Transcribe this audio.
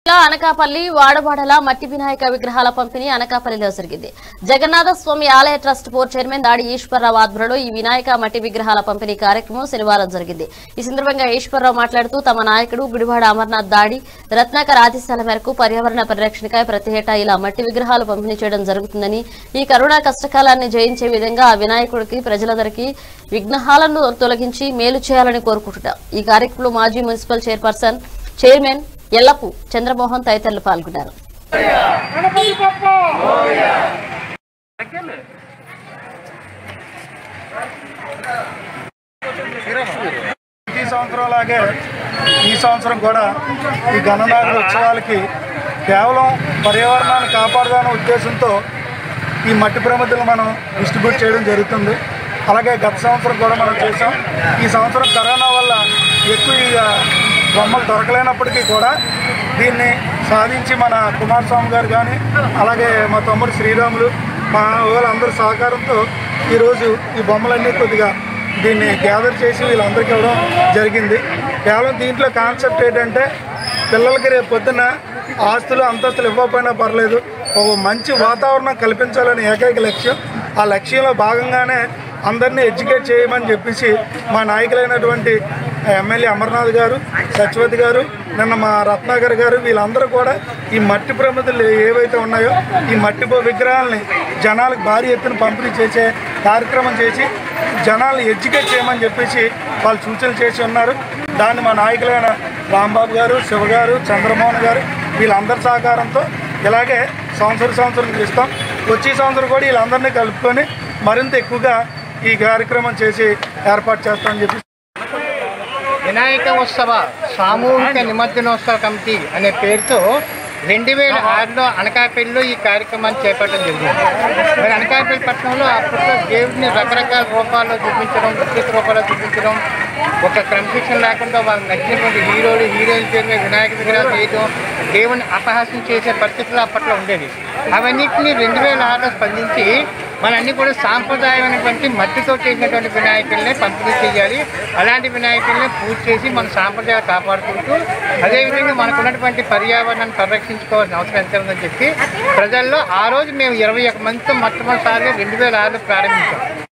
జిల్లా అనకాపల్లి వాడవాడల మట్టి వినాయక విగ్రహాల పంపిణీ అనకాపల్లిలో జరిగింది జగన్నాథ స్వామి ఆలయ ట్రస్ట్ బోర్డు చైర్మన్ దాడి ఈశ్వరరావు ఆధ్వర్యంలో ఈ వినాయక మట్టి విగ్రహాల పంపిణీ కార్యక్రమం శనివారం జరిగింది ఈ సందర్భంగా ఈశ్వరరావు మాట్లాడుతూ తమ నాయకుడు గుడివాడ అమర్నాథ్ దాడి రత్నాకర్ ఆదేశాల మేరకు పర్యావరణ పరిరక్షణకై ప్రతి ఏటా ఇలా మట్టి విగ్రహాలు పంపిణీ చేయడం జరుగుతుందని ఈ కరోనా కష్టకాలాన్ని జయించే విధంగా ఆ వినాయకుడికి ప్రజలందరికీ విఘ్నహాలను తొలగించి మేలు చేయాలని కోరుకుంటున్నాం ఈ కార్యక్రమంలో మాజీ municipal chairperson chairman Yellapu Chandramohan తదితరులు పాల్గొన్నారు గణపతి బప్ప ప్రతి సంవత్సరం లాగే ఈ సంవత్సరం కూడా ఈ గణనాథ ఉత్సవాలకి కేవలం పర్యావరణాన్ని కాపాడదానే ఉద్దేశంతో ఈ మట్టి ప్రమిదలు మనం డిస్ట్రిబ్యూట్ చేయడం జరుగుతుంది అలాగే గత సంవత్సరం కూడా మనం చేసాం ఈ సంవత్సరం కరోనా వల్ల ఎక్కువ ఇక బొమ్మలు దొరకలేనప్పటికీ కూడా దీన్ని సాధించి మన కుమారస్వామి గారు కానీ అలాగే మా తమ్ముడు శ్రీరాములు మా వాళ్ళందరి సహకారంతో ఈరోజు ఈ బొమ్మలన్నీ కొద్దిగా దీన్ని గ్యాదర్ చేసి వీళ్ళందరికీ ఇవ్వడం జరిగింది కేవలం దీంట్లో కాన్సెప్ట్ ఏంటంటే పిల్లలకి రేపు పొద్దున్న ఆస్తులు అంతస్తులు ఇవ్వకపోయినా పర్లేదు ఒక మంచి వాతావరణం కల్పించాలని ఏకైక లక్ష్యం ఆ లక్ష్యంలో భాగంగానే అందరినీ ఎడ్యుకేట్ చేయమని చెప్పేసి మా నాయకులైనటువంటి ఎమ్మెల్యే అమర్నాథ్ గారు సత్యవతి గారు నిన్న మా రత్నాకర్ గారు వీళ్ళందరూ కూడా ఈ మట్టి ప్రమిదలు ఏవైతే ఉన్నాయో ఈ మట్టి బొ- విగ్రహాలని జనాలకు భారీ ఎత్తున పంపిణీ చేసే కార్యక్రమం చేసి జనాల్ని ఎడ్యుకేట్ చేయమని చెప్పేసి వాళ్ళు సూచనలు చేసి ఉన్నారు దాన్ని మా నాయకులైన రాంబాబు గారు శివ గారు చంద్రమోహన్ గారు వీళ్ళందరి సహకారంతో ఇలాగే సంవత్సరం సంవత్సరం ఇస్తాం వచ్చే సంవత్సరం కూడా వీళ్ళందరినీ కలుపుకొని మరింత ఎక్కువగా ఈ కార్యక్రమం చేసి ఏర్పాటు చేస్తామని చెప్పి వినాయక ఉత్సవ సామూహిక నిమజ్జనోత్సవ కమిటీ అనే పేరుతో రెండు వేల ఆరులో అనకాపల్లిలో ఈ కార్యక్రమాన్ని చేపట్టడం జరిగింది మరి అనకాపల్లి పట్టణంలో అప్పట్లో దేవుడిని రకరకాల రూపాల్లో చూపించడం విద్యుత్ రూపాల్లో చూపించడం ఒక క్రమశిక్షణ లేకుండా వాళ్ళకి నచ్చినటువంటి హీరోలు హీరోయిన్ పేరు మీద వినాయక విగ్రహాలు చేయడం దేవుని అపహాస్యం చేసే పరిస్థితులు అప్పట్లో ఉండేది అవన్నింటినీ రెండు వేల ఆరులో స్పందించి మనంన్ని కూడా సాంప్రదాయమైనటువంటి మట్టితో చేసినటువంటి వినాయకుల్ని పంపిణీ చేయాలి అలాంటి వినాయకుల్ని పూజ చేసి మన సాంప్రదాయాలు కాపాడుకుంటూ అదేవిధంగా మనకు ఉన్నటువంటి పర్యావరణాన్ని పరిరక్షించుకోవాల్సిన అవసరం ఎంత ఉందని చెప్పి ప్రజల్లో ఆ రోజు మేము ఇరవై ఒక మందితో మొట్టమొదటిసారిగా రెండు వేల ఆరులో ప్రారంభించాం